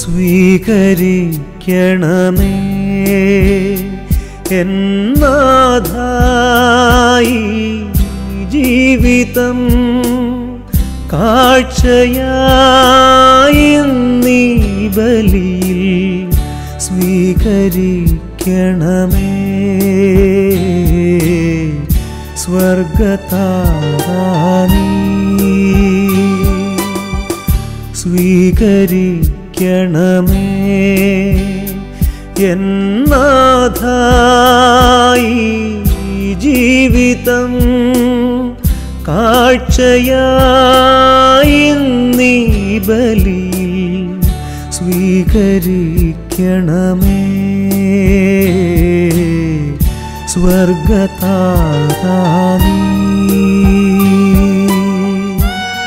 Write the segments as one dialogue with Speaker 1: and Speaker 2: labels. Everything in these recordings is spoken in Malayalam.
Speaker 1: സ്വീകരിക്കണമേ എന്നാഥായി ജീവിതം കാഴ്ചയായി നീ ബലിയിൽ സ്വീകരിക്കണമേ സ്വർഗതാരാനീ സ്വീകരിക്കണമേ എന്നാഥായി ജീവിതം കാഴ്ചയായി നീ ബലിയിൽ സ്വീകരിക്കണമേ സ്വർഗതാരാനീ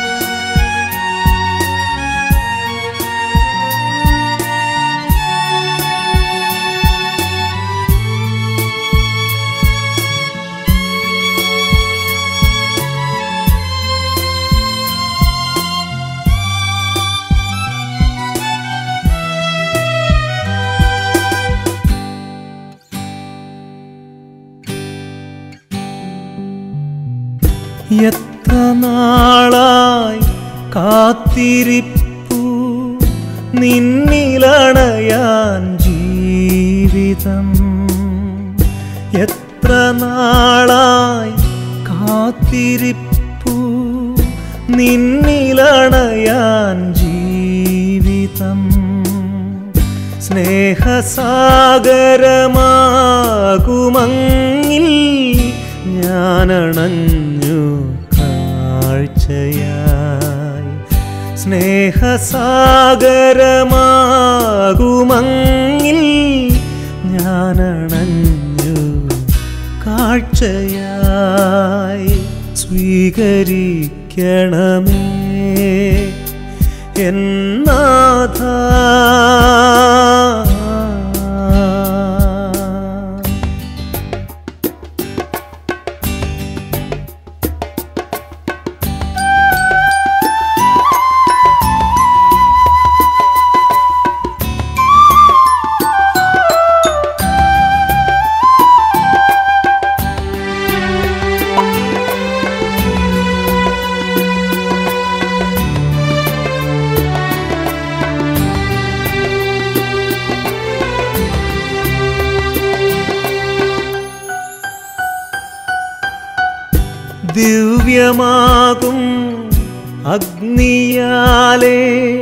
Speaker 1: എത്ര നാളായി കാത്തിരിപ്പു നിന്നിലണയാൻ ജീവിതം എത്ര നാളായി കാത്തിരിപ്പു നിന്നിലണയാൻ ജീവിതം സ്നേഹസാഗരമാകുമങ്ങിൽ ഞാനണഞ്ഞു കാഴ്ചയായി സ്നേഹസാഗരമാകുമങ്ങിൽ ഞാനണഞ്ഞു കാഴ്ചയായി സ്വീകരിക്കണമേ എന്നാഥ ദിവ്യമാകും അഗ്നിയാലേ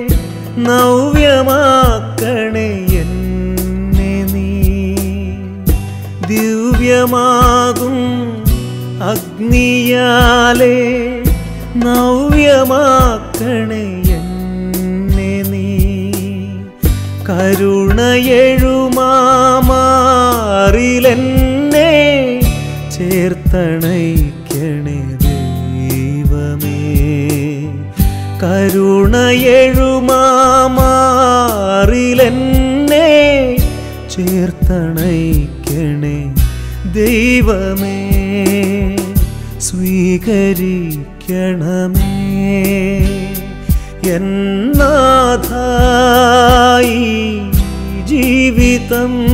Speaker 1: നവ്യമാക്കണേ എന്നെ നീ ദിവ്യമാകും അഗ്നിയാലേ നവ്യമാക്കണേ എന്നെ നീ കരുണയെഴുമാറിലെന്നെ ചേർത്തണയ്ക്കണേ ദൈവമേ കരുണയെഴുമാറിലെന്നെ ചേർത്തണയ്ക്കണേ ദൈവമേ സ്വീകരിക്കണമേ എന്നാഥായി ജീവിതം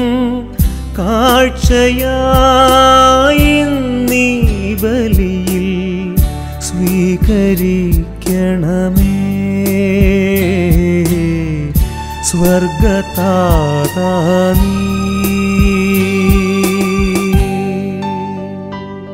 Speaker 1: കാഴ്ചയായി നീ ബലിയിൽ സ്വീകരിക്കണമേ സ്വർഗതാരാനീ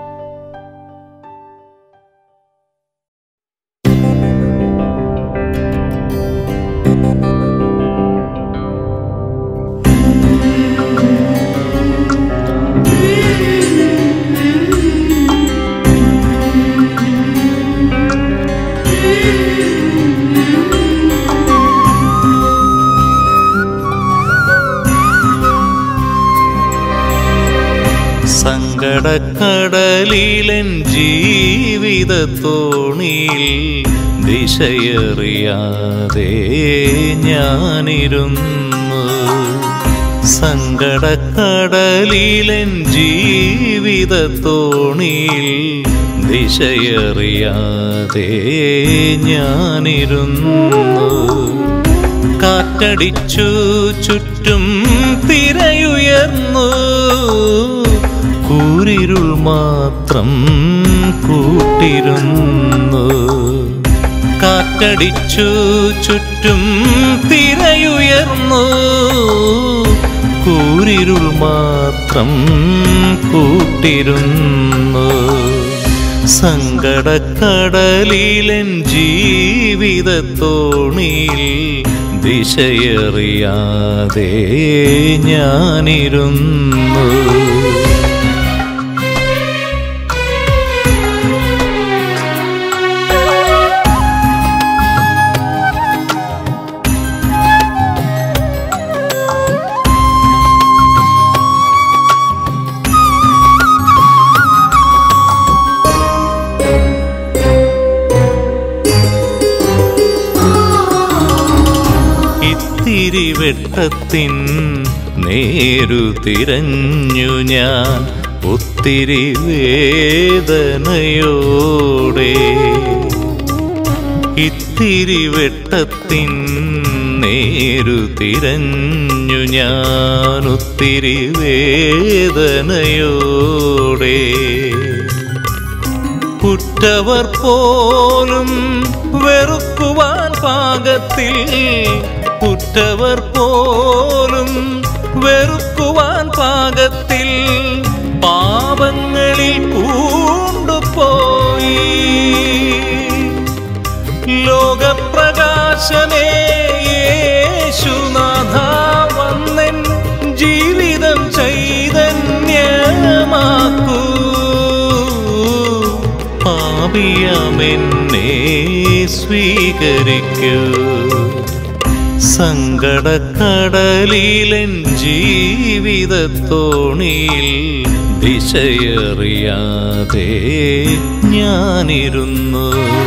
Speaker 2: സങ്കടക്കടലിലൻ ജീവിതത്തോണിയിൽ ദിശയറിയാതെ ഞാനിരുന്നു സങ്കടക്കടലിലൻ ജീവിതത്തോണിയിൽ ദിശയറിയാതെ ഞാനിരുന്നു കാറ്റടിച്ചു ചുറ്റും തിരയുയർന്നു കൂരിരുൾ മാത്രം കൂട്ടിരുന്നു കാറ്റടിച്ചു ചുറ്റും തിരയുയർന്നു കൂരിരുൾ മാത്രം കൂട്ടിരുന്നു സങ്കടക്കടലിലൻ ജീവിതത്തോണിയിൽ ദിശയറിയാതെ ഞാനിരുന്നു ഇത്തിരി വെട്ടത്തിൻ നേരു തിരഞ്ഞു ഞാൻ ഒത്തിരി വേദനയോടെ ഇത്തിരി വെട്ടത്തിൻ നേരു തിരഞ്ഞു ഞാൻ ഒത്തിരി വേദനയോടെ കുറ്റവർ പോലും വെറുക്കുവാൻ പാകത്തിൽ കുറ്റവർ പോലും വെറുക്കുവാൻ പാകത്തിൽ പാപങ്ങളിൽ പൂണ്ടുപോയി ലോകപ്രകാശമേ യേശുനാഥ വന്നൻ ജീവിതം ചൈതന്യമാക്കൂ പാപിയമെന്നെ സ്വീകരിക്കൂ സങ്കടക്കടലിലൻ ജീവിതത്തോണിയിൽ ദിശയറിയാതെ ഞാനിരുന്നു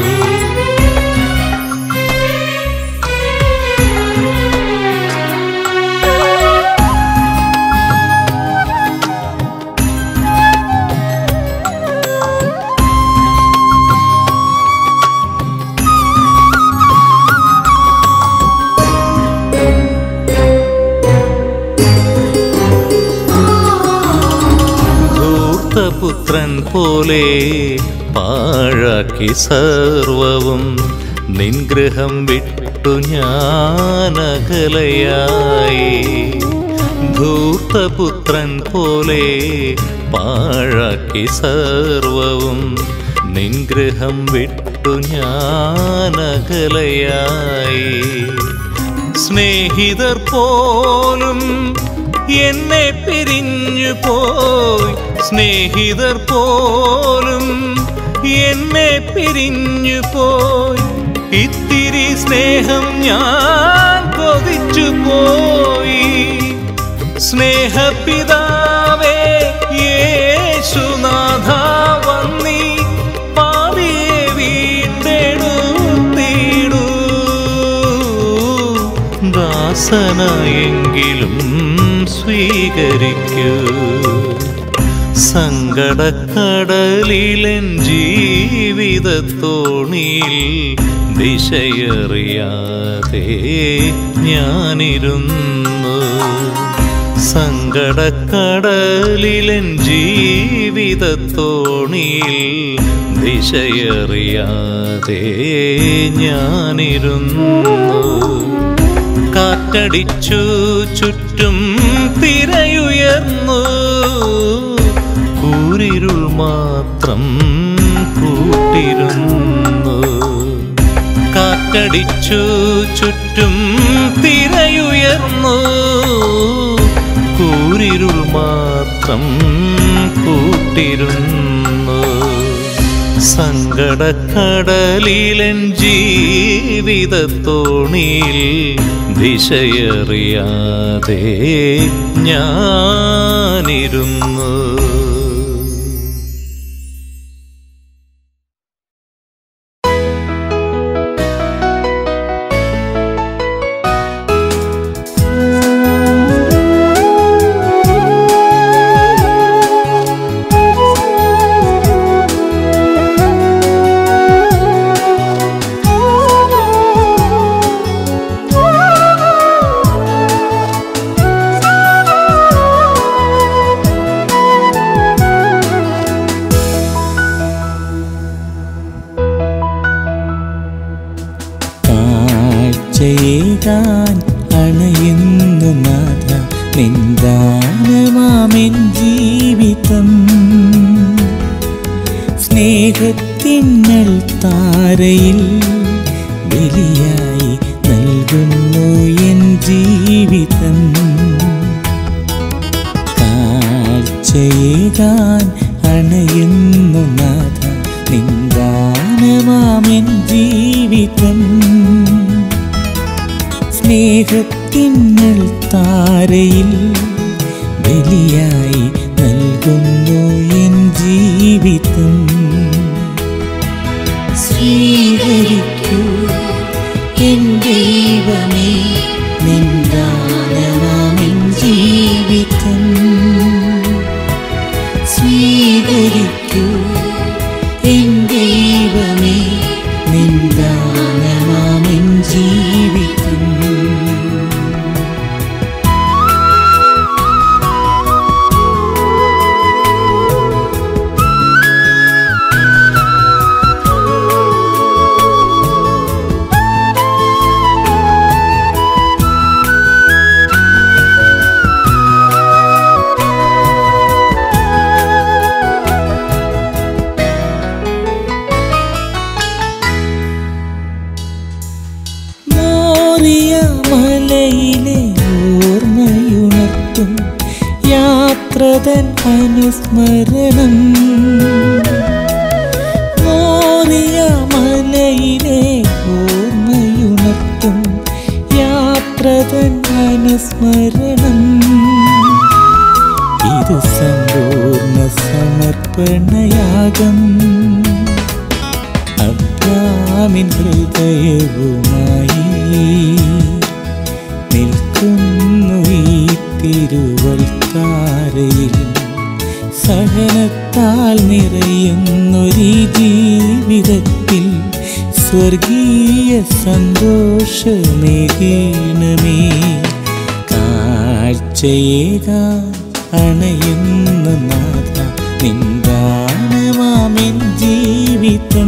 Speaker 2: ധൂർത്തപുത്രൻ പോലെ പാഴാക്കി സർവവും നിൻഗൃഹം വിട്ടു ഞാനകലയായി ധൂർത്തപുത്രൻ പോലെ പാഴാക്കി സർവവും നിൻഗൃഹം വിട്ടു ഞാനകലയായി സ്നേഹിതർ പോലും എന്നെ പിരിഞ്ഞു പോയി സ്നേഹിതർ പോലും എന്നെ പിരിഞ്ഞു പോയി ഇത്തിരി സ്നേഹം ഞാൻ കൊതിച്ചു പോയി സ്നേഹപിതാവേ യേശുനാഥ വന്നി പാവിയെ വീണ്ടെടുത്തിടൂ ദാസനായെങ്കിലും സ്വീകരിക്കൂ സങ്കടക്കടലിലൻ ജീവിതത്തോണിയിൽ ദിശയറിയാതെ ഞാനിരുന്നു സങ്കടക്കടലിലൻ ജീവിതത്തോണിയിൽ ദിശയറിയാതെ ഞാനിരുന്നു കാറ്റടിച്ചു ചുറ്റും തിരയുയർന്നു കൂരിരുൾ മാത്രം കൂട്ടിരുന്നു കാറ്റടിച്ചു ചുറ്റും തിരയുയർന്നു കൂരിരുൾ മാത്രം കൂട്ടിരുന്നു സങ്കടക്കടലിലൻ ജീവിതത്തോണിയിൽ ദിശയറിയാതെ ഞാനിരുന്നു
Speaker 3: Oh കാഴ്ചയേകാൻ അണയുന്നു നാഥ നിന്ദാനമാമെൻ ജീവിതം സ്നേഹത്തിന്നൽ താരയിൽ ബലിയായി നൽകുന്നു എൻ ജീവിതം കാഴ്ചയേകാൻ അണയുന്നു നാഥ നിന്ദാനമാമെൻ ജീവിതം സ്നേഹത്തിന്നൽ താരയിൽ ബലിയായി നൽകുന്നു എൻ ജീവിതം സ്വീകരിക്കൂ എൻ ദൈവമേ നിന്ദാനമാമെൻ ജീവിതം സ്വീകരിക്കൂ എൻ ദൈവമേ നിന്ദാനമാമെൻ ജീവിതം മോറിയ മലയിലെ ഓർമ്മയുണർത്തും യാത്രതൻ അനുസ്മരണം മോറിയ മലയിലെ ഓർമ്മയുണർത്തും യാത്രതൻ അനുസ്മരണം ഇത് സമ്പൂർണ്ണ സമർപ്പണയാകം അബ്രാമിൻ ഹൃദയവുമായി നിൽക്കുന്നു ഈ തിരുവൽക്കാരയിൽ സഹനത്താൽ നിറയുന്നൊരീ ജീവിതത്തിൽ സ്വർഗീയ സന്തോഷമേകീണമേ കാഴ്ചയേകാൻ അണയുന്ന നാഥ നിന്ദാനമാമെൻ ജീവിതം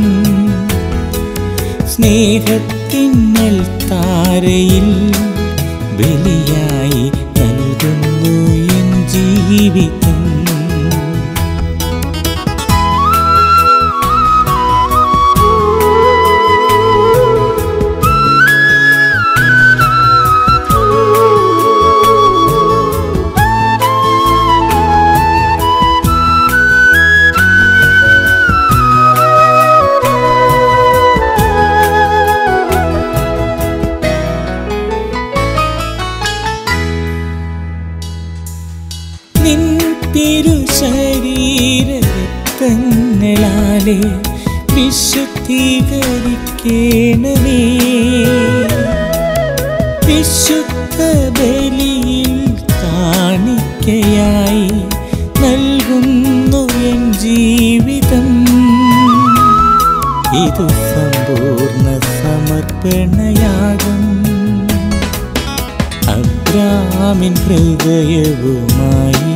Speaker 3: സ്നേഹത്തിന്നൽ താരയിൽ ബലിയായി നൽകുന്നു എൻ ജീവിതം നിൻ തിരുശരീരത്തങ്ങളാലെ വിശുദ്ധീകരിക്കണമേ വിശുദ്ധ ബലിയിൽ കാണിക്കയായി നൽകുന്നു എൻ ജീവിതം ഇത് സമ്പൂർണ്ണ സമർപ്പണയാകും അബ്രാമിൻ ഹൃദയവുമായി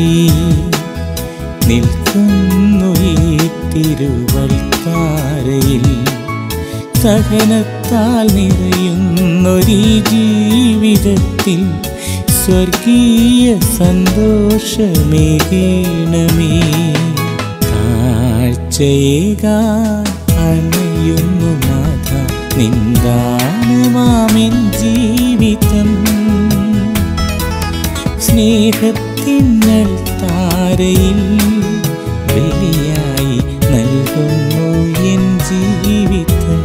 Speaker 3: നിൽക്കുന്നു ഈ തിരുവൽക്കാരയിൽ സഹനത്താൽ നിറയുന്നൊരീ ജീവിതത്തിൽ സ്വർഗീയ സന്തോഷമേകീണമേ കാഴ്ചയേകാൻ അണയുന്നു നാഥ നിന്ദാനമാമെൻ ജീവിതം സ്നേഹത്തിന്നൽ താരയിൽ ബലിയായി നൽകുന്നു എൻ ജീവിതം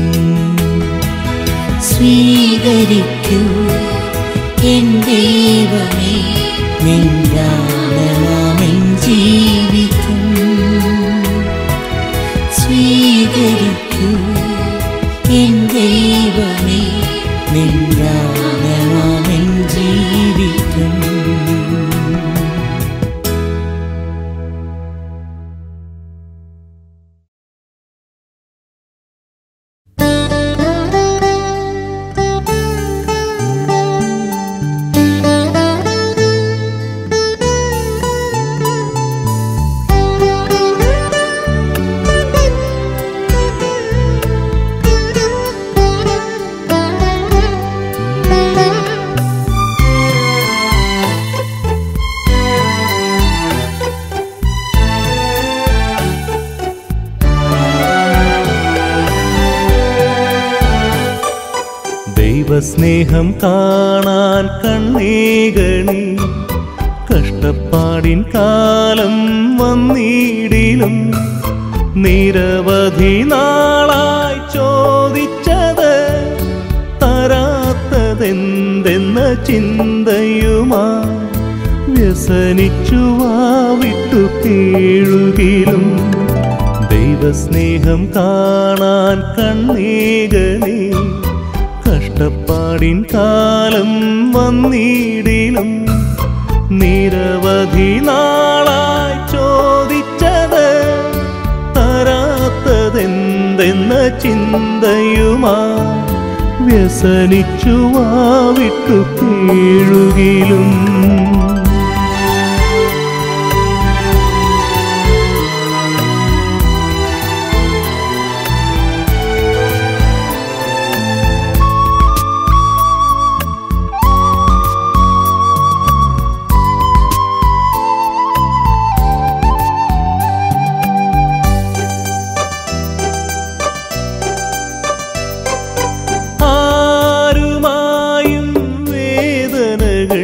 Speaker 3: സ്വീകരിക്കൂ എൻ ദൈവമേ നിന്ദാനമാമെൻ ജീവിതം സ്വീകരിക്കൂ എൻ ദൈവമേ നിന്ദാനമാമെൻ ജീവിതം
Speaker 4: Thank you.
Speaker 1: ദൈവസ്നേഹം കാണാൻ കണ്ണേകണി കഷ്ടപ്പാടിൻ കാലം വന്നിടിലും നിരവധി നാളായി ചോദിച്ചത് തരാത്തതെന്തെന്ന ചിന്തയുമാ വ്യസനിച്ചു വിട്ടു കീഴുകിലും ദൈവസ്നേഹം കാണാൻ കണ്ണീകളെ കഷ്ടപ്പാടിൻ കാലം വന്നിടിലും നിരവധി നാളായി ചോദിച്ചത് തരാത്തതെന്തെന്ന ചിന്തയുമാ വ്യസനിച്ചു വിട്ടു കീഴുകിലും ആരുമായും വേദനകൾ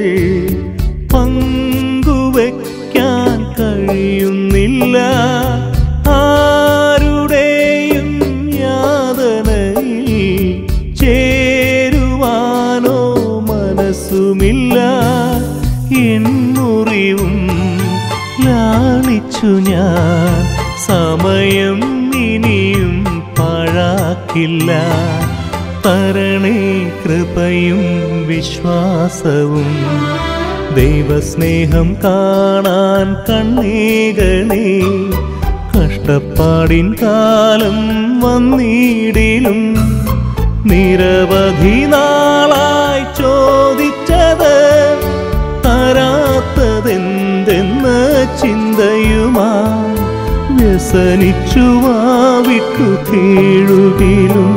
Speaker 1: പങ്കുവയ്ക്കാൻ കഴിയുന്നില്ല ആരുടെയും യാതനയിൽ ചേരുവാനോ മനസ്സുമില്ല എന്നുറിവും ലാളിച്ചു ഞാൻ സമയം ഇനിയും പാഴാക്കില്ല തരണേ കൃപയും വിശ്വാസവും ദൈവസ്നേഹം കാണാൻ കണ്ണീകണേ കഷ്ടപ്പാടിൻ കാലം വന്നിടിലും നിരവധി നാളായി ചോദിച്ചത് തരാത്തതെന്തെന്ന ചിന്തയുമാ വ്യസനിച്ചു വിട്ടു കീഴുകിലും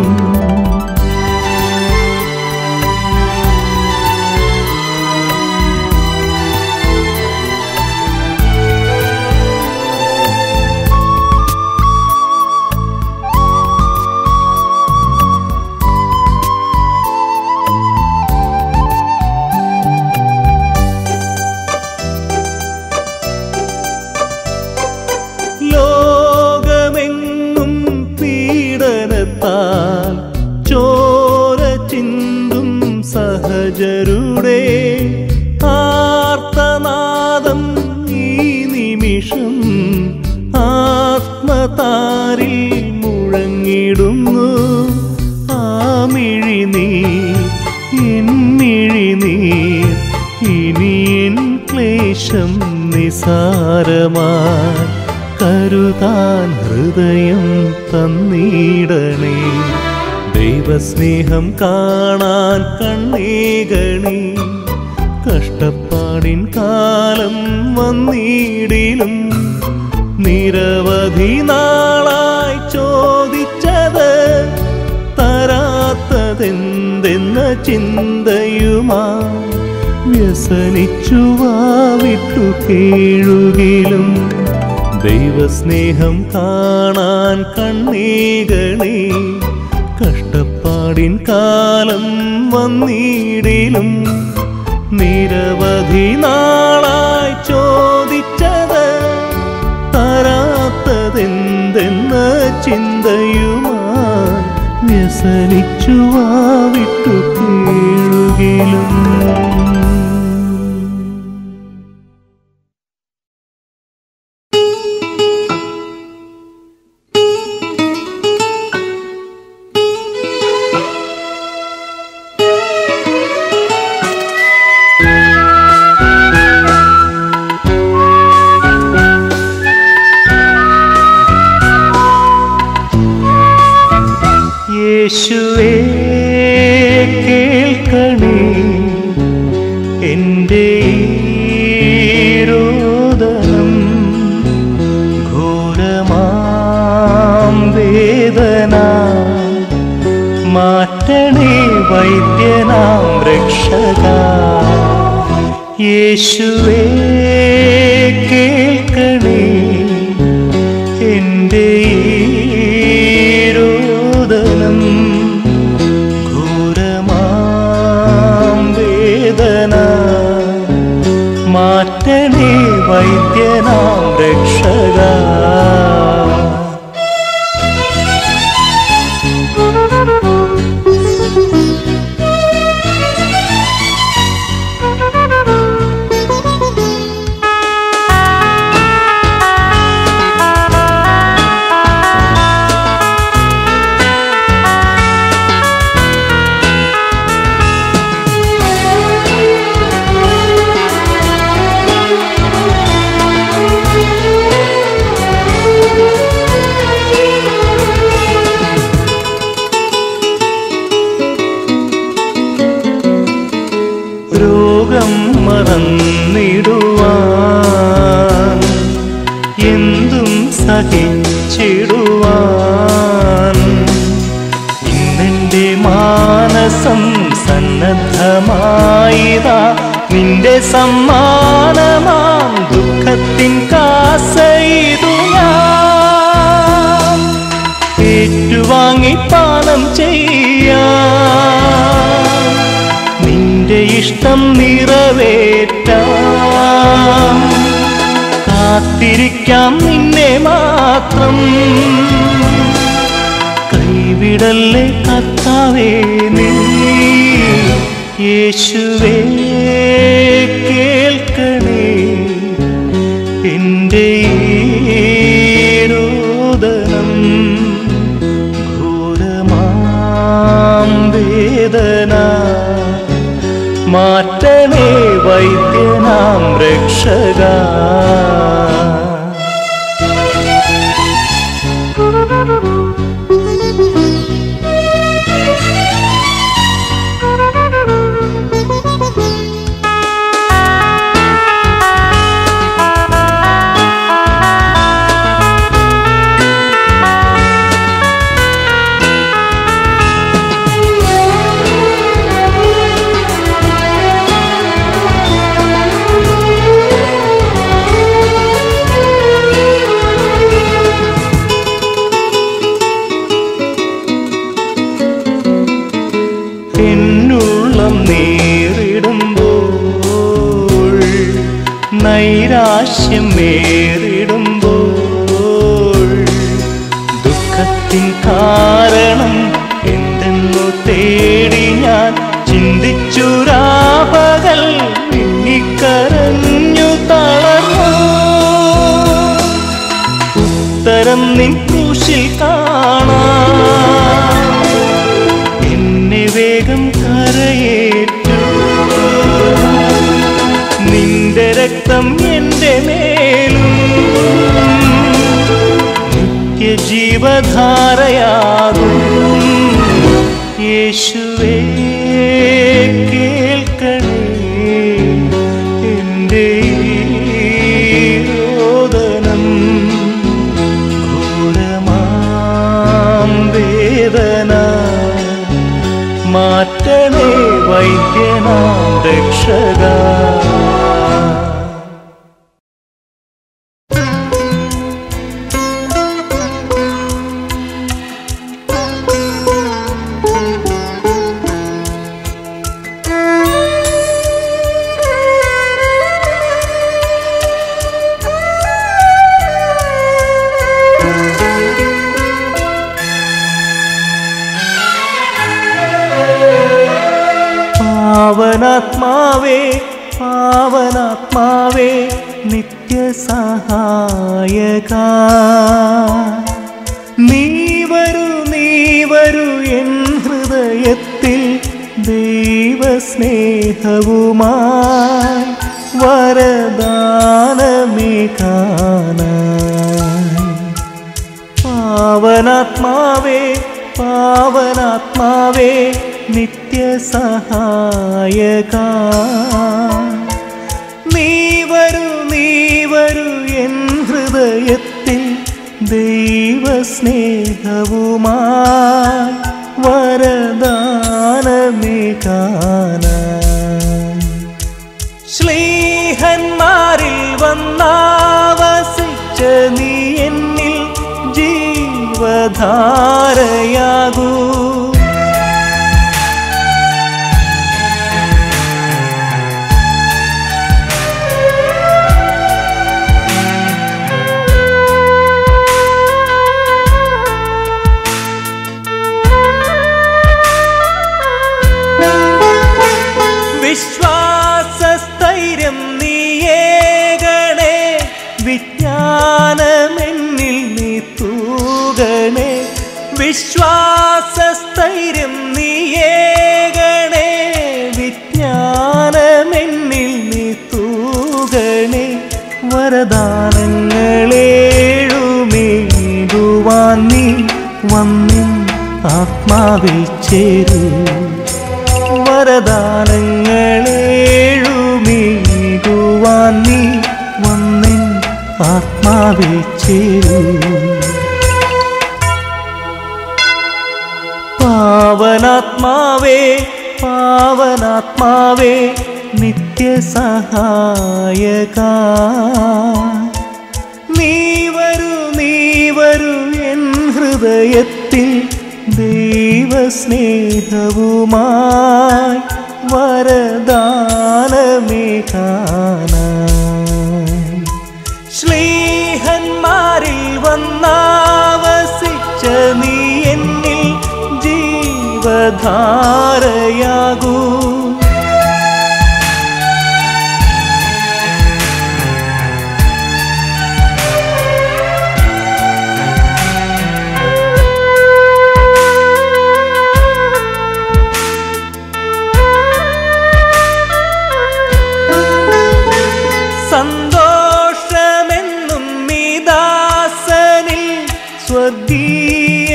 Speaker 1: ലോകമെങ്ങും പീഡനത്താൽ ചോര ചിന്തും സഹജരുടെ ആർത്തനാദം ഈ നിമിഷം ആത്മതാരിൽ മുഴങ്ങിടുന്നു ആമിഴി നീ എന്നിഴി നീ ഇനി എൻ ക്ലേശം നിസാരമായി കരുതാൻ ഹൃദയം തന്നിടണേ ദൈവസ്നേഹം കാണാൻ കണ്ണീകണി കഷ്ടപ്പാടിൻ കാലം വന്നിടിലും നിരവധി നാളായി ചോദിച്ചത് തരാത്തതെന്തെന്ന ചിന്തയുമാ വ്യസനിച്ചു വിട്ടു കീഴുകിലും ദൈവസ്നേഹം കാണാൻ കണ്ണീകളെ കഷ്ടപ്പാടിൻ കാലം വന്നിടിലും നിരവധി നാളായി ചോദിച്ചത് തരാത്തതെന്തെന്ന ചിന്തയുമായി വ്യസനിച്ചു വിട്ടു കീഴുകിലും യേശുവേ കേൾക്കണേ എൻ്റെ രോദനം ഘോരമാം വേദന മാറ്റണേ വൈദ്യനാം രക്ഷക യേശുവേ കേൾക്കണേ എൻ്റെ രോദനം ഘോരമാം വൈദ്യനാം രക്ഷക രോഗം മറന്നിടുവാൻ എന്തും സഹിച്ചിടുവാൻ ഇന്നെന്റെ മാനസം സന്നദ്ധമായിതാ നിന്റെ സമ്മാനമാം ദുഃഖത്തിൻ കാസയിതു ഞാൻ ഏറ്റുവാങ്ങി പാനം ചെയ്യാം നിന്റെ ഇഷ്ടം നിറവേറ്റാം കാത്തിരിക്കാം നിന്നെ മാത്രം കൈവിടല്ലേ കത്താവേ നീ യേശുവേ കേൾക്കണേ എൻ്റെ ഈരോദനം ഘോരമാം വേദന മാറ്റണേ വൈദ്യനാം രക്ഷക എന്നുള്ളം നേരിടുമ്പോൾ നൈരാശ്യം നേരിടുമ്പോൾ ദുഃഖത്തിൻ കാരണം എന്തെന്നു തേടി ഞാൻ ചിന്തിച്ചു രാപകൽ വിങ്ങിക്കരഞ്ഞു തളർന്നു ഉത്തരം നിൻ ക്രൂശിൽ കാണാം എന്നെ വേഗം കരയേറ്റു നിന്റെ രക്തം എന്റെ മേലും നിത്യജീവധാരയാകും യേശുവേ കേൾക്കണേ എൻ്റെ രോദനം ഘോരമാം വേദന മാറ്റണേ വൈദ്യനാം രക്ഷക പാവനാത്മാവേ പാവനാത്മാവേ നിത്യസഹായക നീ വരൂ നീ വരൂ എൻ ഹൃദയത്തിൽ ദൈവസ്നേഹവുമായി വരദാനമേ കാണാൻ പാവനാത്മാവേ പാവനാത്മാവേ നിത്യസഹായക നീ വരൂ നീ വരൂ എൻ ഹൃദയത്തിൽ ദൈവസ്നേഹവുമായി വരദാനമേ കാണാൻ ശ്ലീഹന്മാരിൽ വന്നാവസിച്ച നീ എന്നിൽ ജീവധാരയാകൂ വിശ്വാസസ്ഥൈര്യം നീയേകണേ വിജ്ഞാനമെന്നിൽ നീ തൂകണേ വിശ്വാസസ്ഥൈര്യം നീയേകണേ വിജ്ഞാനമെന്നിൽ നീ തൂകണേ വരദാനങ്ങളേഴുമേകുവാൻ നീ വന്നിൻ ആത്മാവിൽ ചേരൂ വരദാനങ്ങളേഴുമേകുവാൻ നീ വന്നിൻ ആത്മാവിൽ ചേരൂ പാവനാത്മാവേ പാവനാത്മാവേ നിത്യസഹായക നീ വരൂ നീ വരൂ എൻ ഹൃദയത്തിൽ ദൈവസ്നേഹവുമായി വരദാനമേകാനായി ശ്ലീഹന്മാരിൽ വന്നാവസിച്ച നീ എന്നിൽ ജീവധാരയാകൂ സന്തോഷമെന്നും മീദാസനിൽ സ്വർഗീയ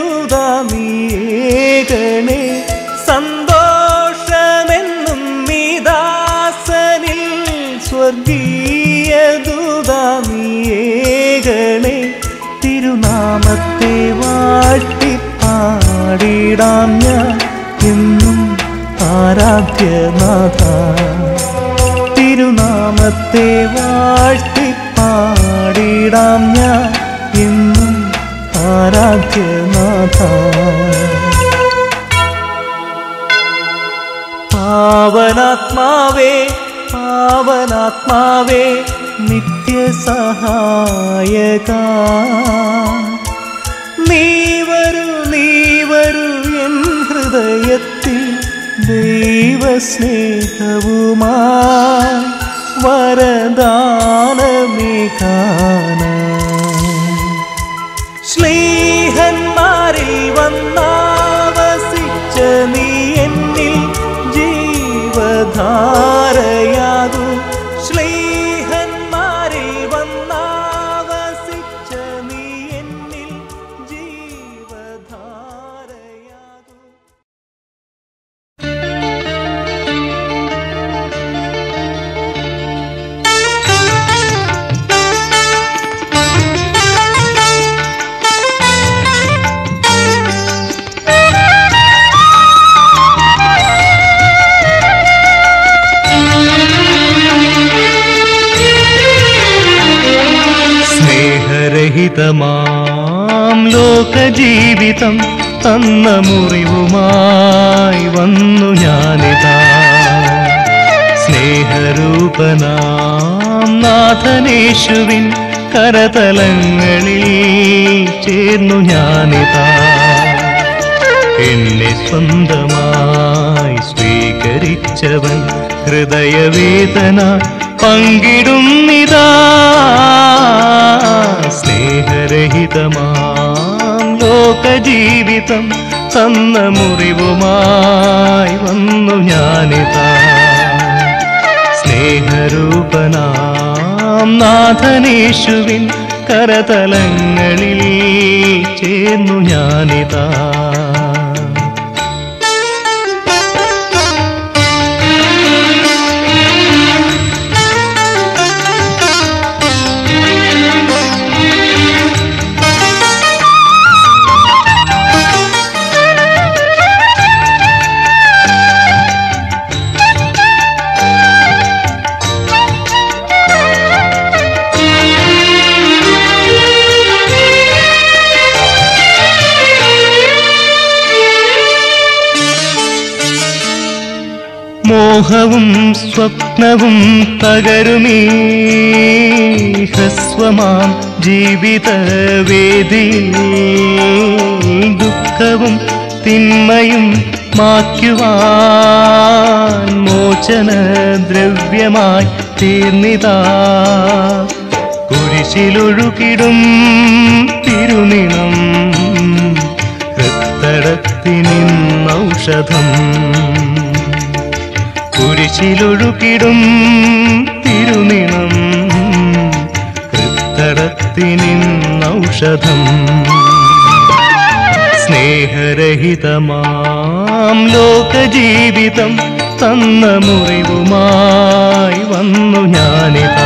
Speaker 1: ദൂതാമീകണേ സന്തോഷമെന്നും മീദാസനിൽ സ്വർഗീയ ദൂതാമീകണേ തിരുനാമത്തെ വാഴ്ത്തി പാടിടാം ഞാൻ എന്നും ആരാധ്യനാഥ തിരുനാമത്തെ വാഴ്ത്തി പാടിടാം ഞാൻ എന്നും ആരാധ്യനാഥ പാവനാത്മാവേ പാവനാത്മാവേ നിത്യസഹായക നീ വരൂ നീ വരൂ എൻ ഹൃദയത്തിൽ ദൈവസ്നേഹവുമായി വരദാനമേകാനായി ശ്ലീഹന്മാരിൽ വന്നാവസിച്ച നീ എന്നിൽ ജീവധാരയാകൂ ശ്ലീഹന്മാരിൽ വന്നാവസിച്ച നീ എന്നിൽ ജീവധാരയാകൂ സ്നേഹരഹിതമാം ലോകജീവിതം തന്ന മുറിവുമായി വന്നു ഞാനിതാ സ്നേഹരൂപനാം നാഥനേശുവിൻ കരതലങ്ങളിൽ ചേർന്നു ഞാനിതാ എന്നെ സ്വന്തമായി സ്വീകരിച്ചവൻ ഹൃദയവേദന പങ്കിടുന്നിതാ സ്നേഹരഹിതമാം ലോകജീവിതം തന്ന മുറിവുമായി വന്നു ഞാനിതാ സ്നേഹരൂപനാം നാഥനേശുവിൻ കരതലങ്ങളിൽ ചേർന്നു ഞാനിതാ മോഹവും സ്വപ്നവും തകരുമീ ഹ്രസ്വമാം ജീവിതവേദിയിൽ ദുഃഖവും തിന്മയും മായ്ക്കുവാൻ മോചന ദ്രവ്യമായി തീർന്നിതാ കുരിശിലൊഴുകിടും തിരുനിണം ഹൃത്തടത്തിനിന്നൗഷധം കുരിശിലൊഴുകിടും തിരുനിണം ഹൃത്തടത്തിനിന്നൗഷധം സ്നേഹരഹിതമാം ലോകജീവിതം തന്ന മുറിവുമായി വന്നു ഞാനിതാ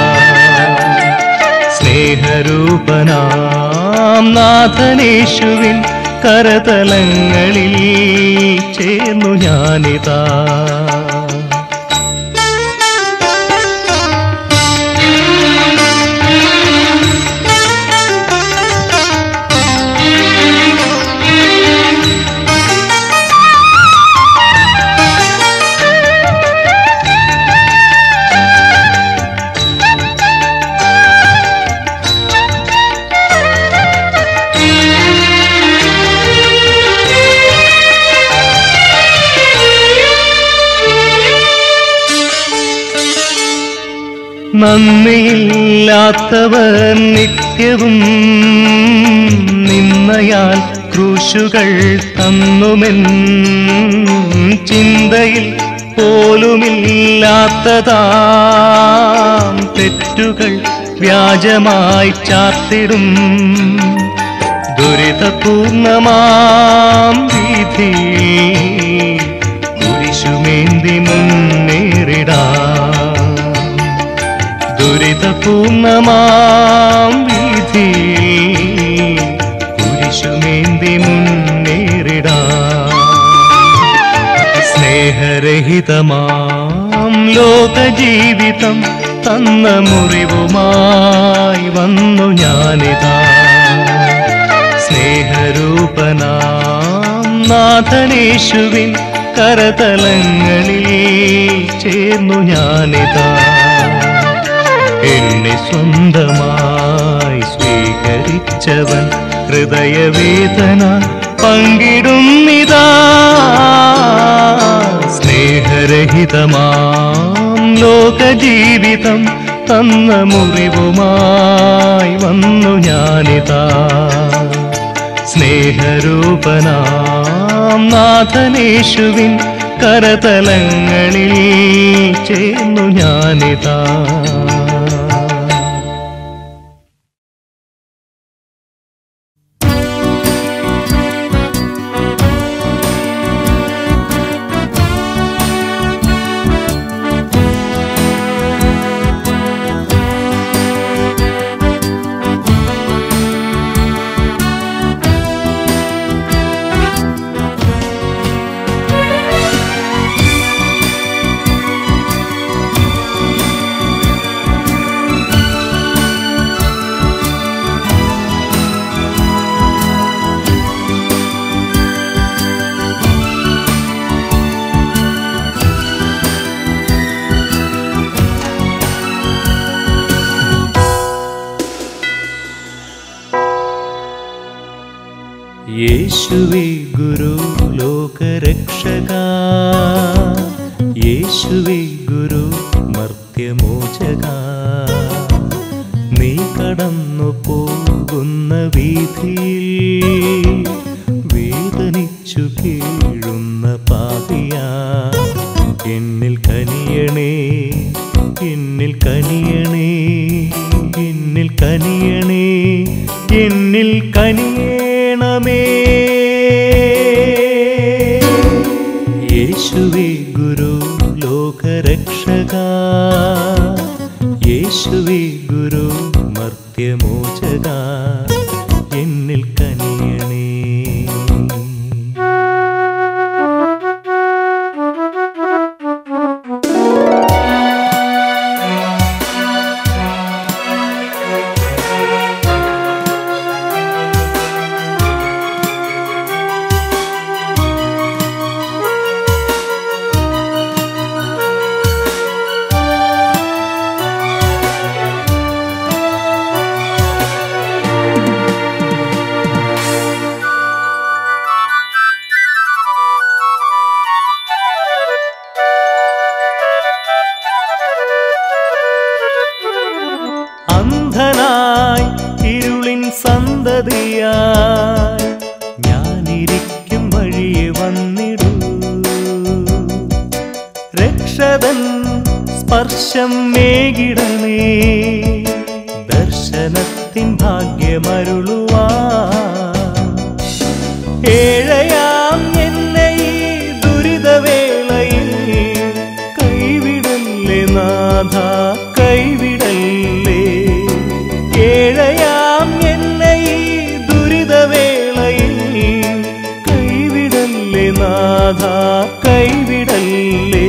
Speaker 1: സ്നേഹരൂപനാം നാഥനേശുവിൻ കരതലങ്ങളിൽ ചേർന്നു ഞാനിതാ നന്ദിയില്ലാത്തവർ നിത്യവും നിന്നയാൽ ക്രൂശുകൾ തന്നുമെൻ ചിന്തയിൽ പോലുമില്ലാത്തതാം തെറ്റുകൾ വ്യാജമായി ചാർത്തിടും ദുരിതപൂർണമാം വീഥി കുരിശുമേന്തി മുന്നേറിടാം ദുരിതപൂർണമാം വീഥി കുരിശുമേന്തി മുന്നേറിടാം സ്നേഹരഹിതമാം ലോകജീവിതം തന്ന മുറിവുമായി വന്നു ഞാനിതാ സ്നേഹരൂപനാം നാഥനേശുവിൻ കരതലങ്ങളിൽ ചേർന്നു ഞാനിതാ എന്നെ സ്വന്തമായി സ്വീകരിച്ചവൻ ഹൃദയവേദന പങ്കിടുന്നിതാ സ്നേഹരഹിതമാം ലോകജീവിതം തന്ന മുറിവുമായി വന്നു ഞാനിതാ സ്നേഹരൂപനാം നാഥനേശുവിൻ കരതലങ്ങളിൽ ചേർന്നു ഞാനിതാ യേശുവേ ഗുരു ലോകരക്ഷക യേശുവേ ഗുരു മർത്യമോചക നീ കടന്നു പോകുന്ന വീതിയിൽ വേദനിച്ചു കീഴുന്ന പാപിയാ എന്നിൽ കനിയണേ എന്നിൽ കനിയണേ എന്നിൽ കനിയണേ എന്നിൽ കനിയണമേ യേശുവേ ഗുരു ലോകരക്ഷക യേശുവേ ഗുരു മർത്യമോചക എന്നിൽ കനിയണേ രക്ഷകതൻ സ്പർശം മേകിടണേ ദർശനത്തിൻ ഭാഗ്യമരുളുവാ ഏഴയാം എന്നെ ഈ ദുരിതവേളയിൽ കൈവിടല്ലേ നാഥ കൈവിടല്ലേ ഏഴയാം എന്നെ ഈ ദുരിതവേളയിൽ കൈവിടല്ലേ നാഥ കൈവിടല്ലേ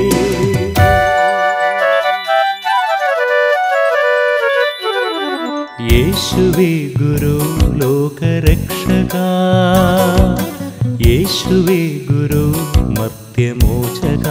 Speaker 1: യേശുവേ ഗുരു ലോകരക്ഷക യേശുവേ ഗുരു മർത്യമോചക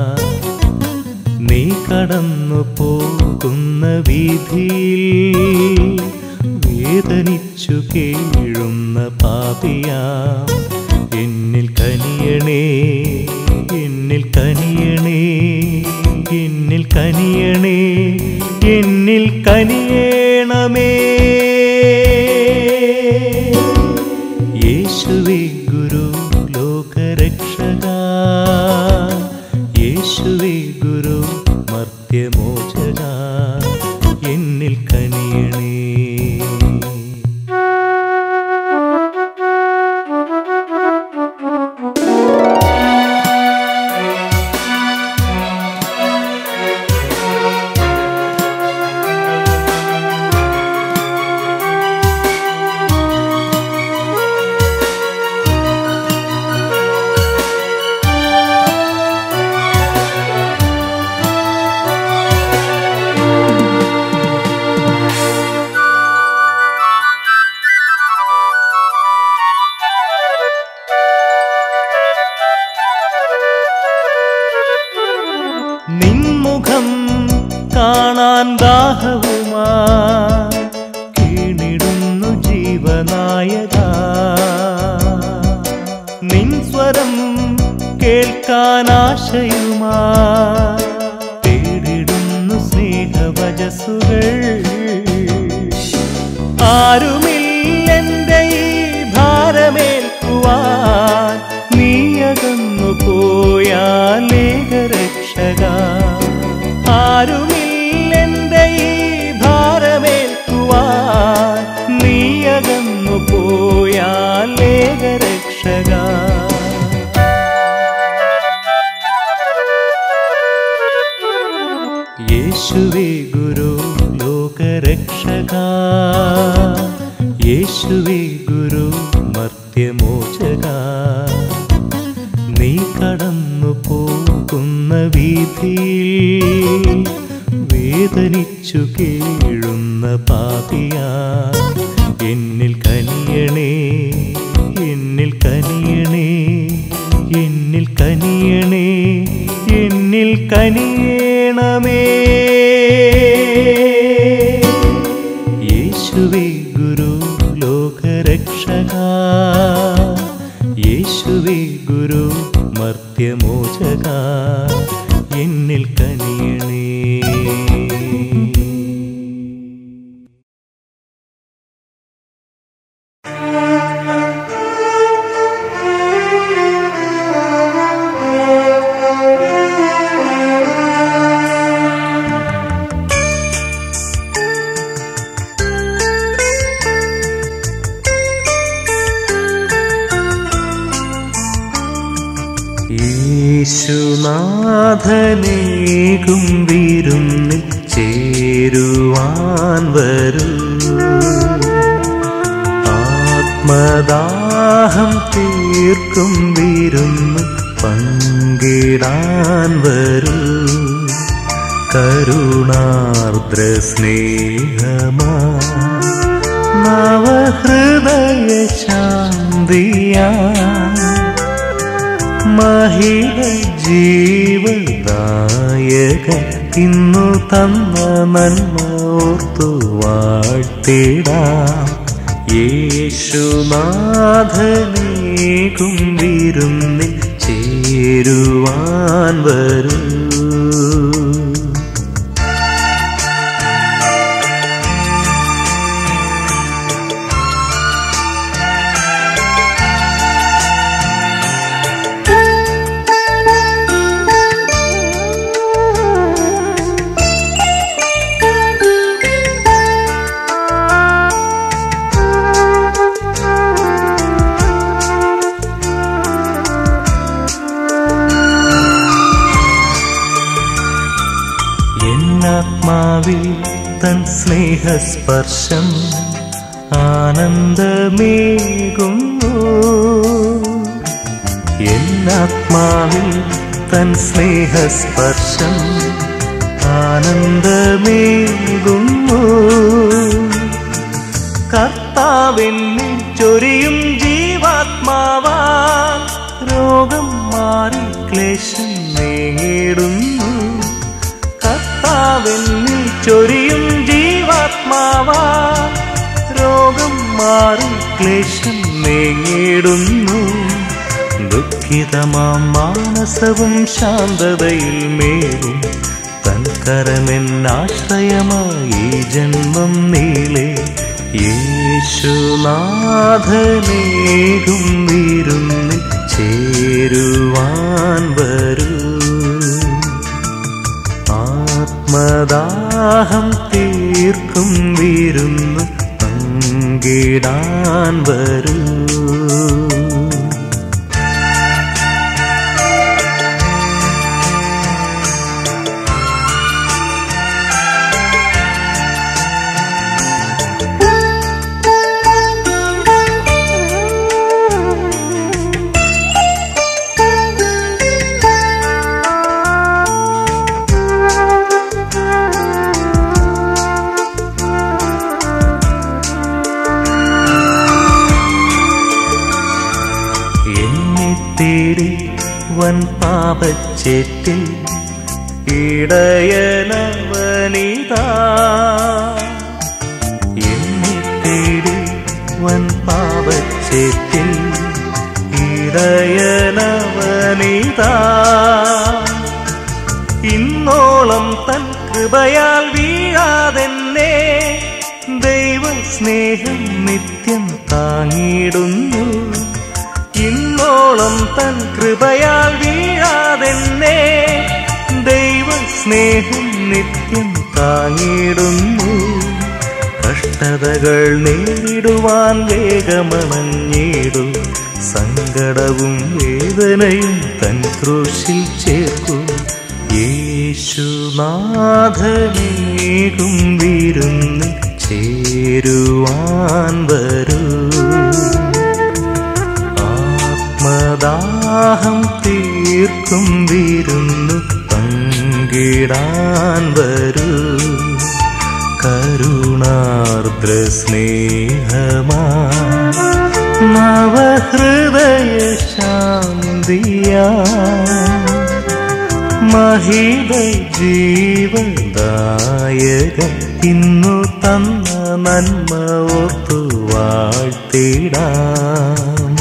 Speaker 1: നീ കടന്നു പോകുന്ന വീതിയിൽ വേദനിച്ചു കേഴുന്ന പാപിയാ എന്നിൽ കനിയണേ എന്നിൽ കനിയണേ എന്നിൽ കനിയണേ എന്നിൽ കനിയേണമേ യേശുവേ ഗുരു ലോകരക്ഷക യേശുവേ ഗുരു മർത്യമോചക എന്നിൽ കനിയണേ നിൻമുഖം കാണാൻ ദാഹവുമാ കീണിടുന്നു ജീവനായക നിൻ സ്വരം കേൾക്കാൻ ആശയുമാ തേടിടുന്നു സ്നേഹവചസ്സുകൾ ആരുമില്ലെന്റെ ഈ ഭാരമേൽക്കുവാൻ നീയകന്നു പോയാലേകരക്ഷക ആരുമില്ലെന്റെ ഈ ഭാരമേൽക്കുവാൻ നീയകന്നു പോയാലേകരക്ഷക യേശുവേ ഗുരു ലോകരക്ഷക യേശുവേ ഗുരു മർത്യമോചക നീ കടന്നു പോകുന്ന വീതിയിൽ വേദനിച്ചു കേഴുന്ന പാപിയാ എന്നിൽ കനിയണേ എന്നിൽ കനിയണേ എന്നിൽ കനിയണേ എന്നിൽ കനിയണമേ യേശുവേ ഗുരു ലോകരക്ഷക യേശുവേ ഗുരു മർത്യമോചക എന്നിൽ കനിയണേ യേശുനാഥനേകും വിരുന്നിൽ ചേരുവാൻ വരൂ ആത്മദാഹം തീർക്കും വിരുന്ന് പങ്കിടാൻ വരൂ കരുണാർദ്ര സ്നേഹമാ നവഹൃദയ ശാന്തിയാ മഹിള ജീവദായക ഇന്നു തന്ന നന്മ ഓർത്തു വാഴ്ത്തിടാം യേശുനാഥനേകും വിരുന്നിൽ ചേരുവാൻ വരൂ എന്നാത്മാവിൽ തൻ സ്നേഹസ്പർശം ആനന്ദമേകുന്നു എന്നാത്മാവിൽ തൻ സ്നേഹസ്പർശം ആനന്ദമേകുന്നു കർത്താവെന്നിൽ ചൊരിയും ജീവാത്മാവാ രോഗം മാറി ക്ലേശം നേടുന്നു കർത്താവെന്നിൽ ചൊരിയും ജീവാത്മാവാ രോഗം മാറി ക്ലേശം നേടുന്നു ദുഃഖിതമാം മാനസവും ശാന്തതയിൽ മേവും തൻകരമെന്നാശ്രയമായി ഈ ജന്മം നീളെ യേശുനാഥനേകും വിരുന്നിൽ ചേരുവാൻ വരൂ ആത്മദാഹം തീർക്കും വിരുന്ന് പങ്കിടാൻ വരൂ എന്നെ തേടി വൻ പാപച്ചേറ്റിൽ ഇടയനവനിതാ എന്നെ തേടി വൻ പാപച്ചേറ്റിൽ ഇടയനവനിതാ ഇന്നോളം തൻ കൃപയാൽ വീഴാതെന്നെ ദൈവ സ്നേഹം നിത്യം താങ്ങിടുന്നു ഇന്നോളം തൻ കൃപയാൽ വീഴാതെന്നെ ദൈവ സ്നേഹം നിത്യം താങ്ങിടുന്നു കഷ്ടതകൾ നേരിടുവാൻ വേഗമണഞ്ഞിടും സങ്കടവും വേദനയും തൻ ക്രൂശിൽ ചേർക്കും യേശുനാഥനേകും വിരുന്നിൽ ചേരുവാൻ വരൂ ആത്മദാഹം തീർക്കും വിരുന്നു പങ്കിടാൻ വരൂ കരുണാർദ്ര സ്നേഹമാ നവഹൃദയ ശാന്തിയാ മഹിത ജീവദായക ഇന്നു തന്ന നന്മ ഓർത്തു വാഴ്ത്തിടാം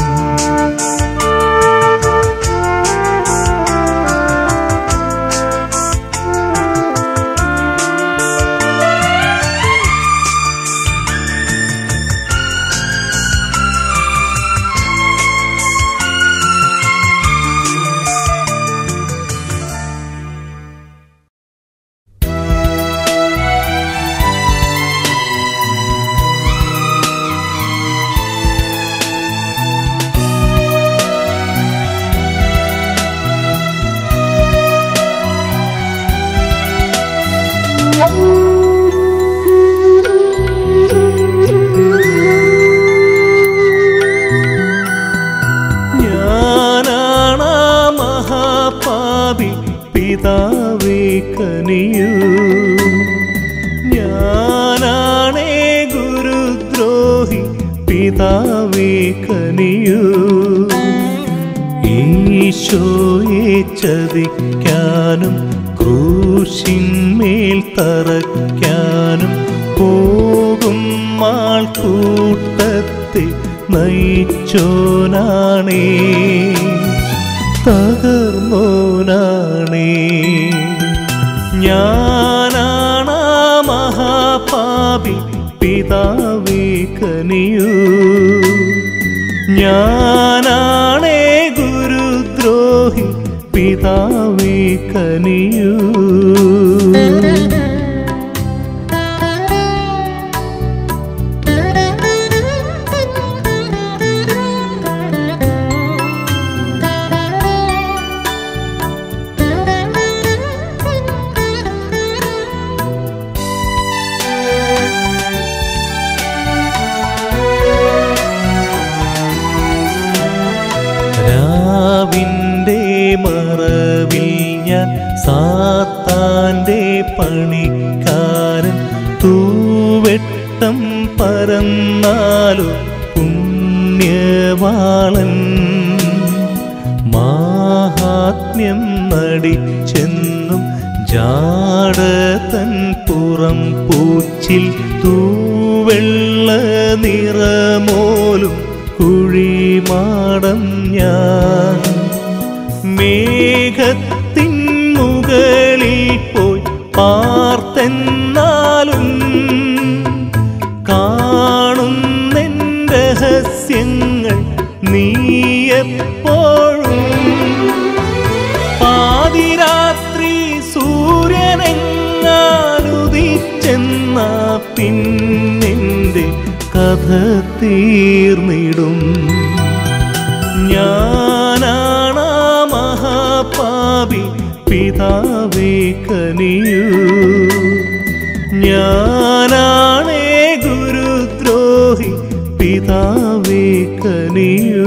Speaker 1: ഞാനാണാ മഹാപാപി പിതാവേ കനിയൂ ഞാനാണേ ഗുരുദ്രോഹി പിതാവേ കനിയൂ ഈശോയെ ചതിക്കാനും ക്രൂശിന്മേൽ തറയ്ക്കാനും പോകും മാൾ കൂട്ടത്തെ നയിച്ചോനാണേ തകർന്നോനാണേ ഞാനാണാ മഹാപാപി പിതാവേ കനിയൂ ഞാനാണേ ഗുരുദ്രോഹി പിതാവേ കനിയൂ നിറവിൽ ഞാൻ സാത്താന്റെ പണിക്കാരൻ തൂവെട്ടം പരന്നാലോ പുണ്യവാളൻ മാഹാത്മ്യം നടിച്ചെന്നും ജാടതൻ പുറം പൂച്ചിൽ തൂവെള്ള നിറമോലും കുഴിമാടം ഞാൻ മേഘത്തിൻ മുകളിൽ പോയി പാർത്തെന്നാലും കാണുന്നെൻ രഹസ്യങ്ങൾ നീ എപ്പോഴും പാതിരാത്രി സൂര്യനെങ്ങാനുദിച്ചെന്ന പിന്നെൻ്റെ കഥ തീർന്നിടും ഞാനാണാ മഹാപാപി പിതാവേ കനിയൂ ഞാനാണേ ഗുരുദ്രോഹി പിതാവേ കനിയൂ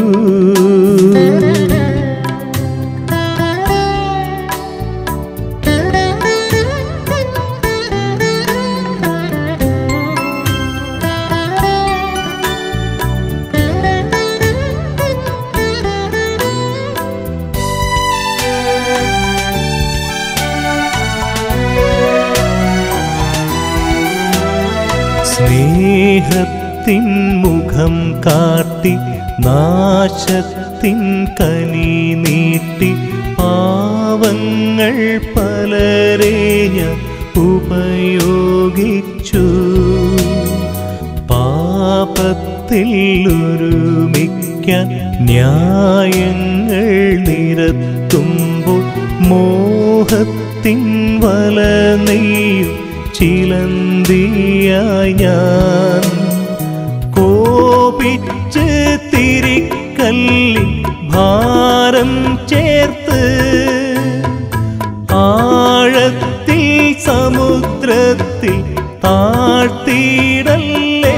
Speaker 1: സ്നേഹത്തിൻ മുഖം കാട്ടി നാശത്തിൻ കനി നീട്ടി പാവങ്ങൾ പലരെ ഞാൻ ഉപയോഗിച്ചു പാപത്തിൽ ഒരുമിക്കാൻ ന്യായങ്ങൾ നിരത്തുമ്പോൾ മോഹത്തിൻ വല നെയ്യും ചിലന്തിയായി ഞാൻ കോപിച്ച് തിരിക്കല്ലി ഭാരം ചേർത്ത് ആഴത്തിൽ സമുദ്രത്തിൽ താഴ്ത്തിയിടല്ലേ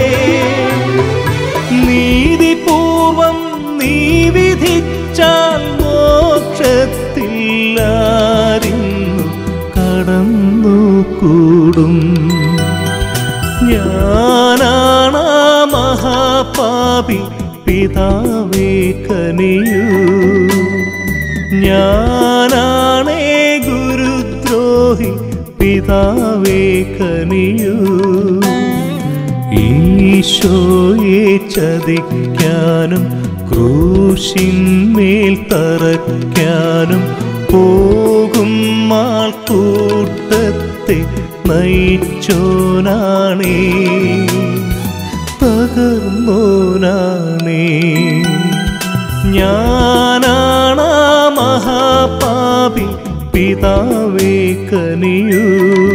Speaker 1: നീതിപൂർവം നീ വിധിച്ചാൽ മോക്ഷത്തിൽ ആരിന്നു കടന്നു കൂടും ഞാനാണാ മഹാപാപി പിതാവേ കനിയൂ ഞാനാണേ ഗുരുദ്രോഹി പിതാവേ കനിയൂ ഈശോയെ ചതിക്കാനും ക്രൂശിന്മേൽ തറയ്ക്കാനും പോകും കൂട്ടത്തെ നയിച്ചോനാണേ തകർന്നോനാണേ ഞാനാണാ മഹാപാപി പിതാവേ കനിയൂ